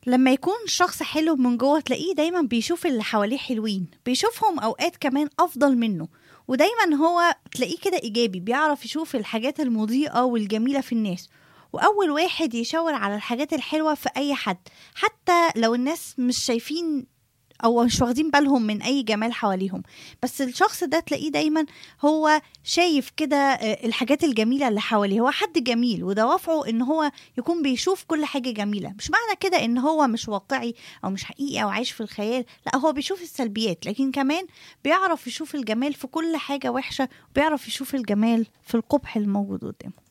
لما يكون شخص حلو من جوه تلاقيه دايما بيشوف اللي حواليه حلوين بيشوفهم اوقات كمان افضل منه ودايما هو تلاقيه كده ايجابي بيعرف يشوف الحاجات المضيئه والجميله في الناس واول واحد يشاور على الحاجات الحلوه في اي حد حتى لو الناس مش شايفين او مش واخدين بالهم من اي جمال حواليهم بس الشخص ده تلاقيه دايما هو شايف كده آه، الحاجات الجميله اللي حواليه هو حد جميل ودوافعه ان هو يكون بيشوف كل حاجه جميله مش معنى كده ان هو مش واقعي او مش حقيقي او عايش في الخيال لا هو بيشوف السلبيات لكن كمان بيعرف يشوف الجمال في كل حاجه وحشه وبيعرف يشوف الجمال في القبح الموجود قدامه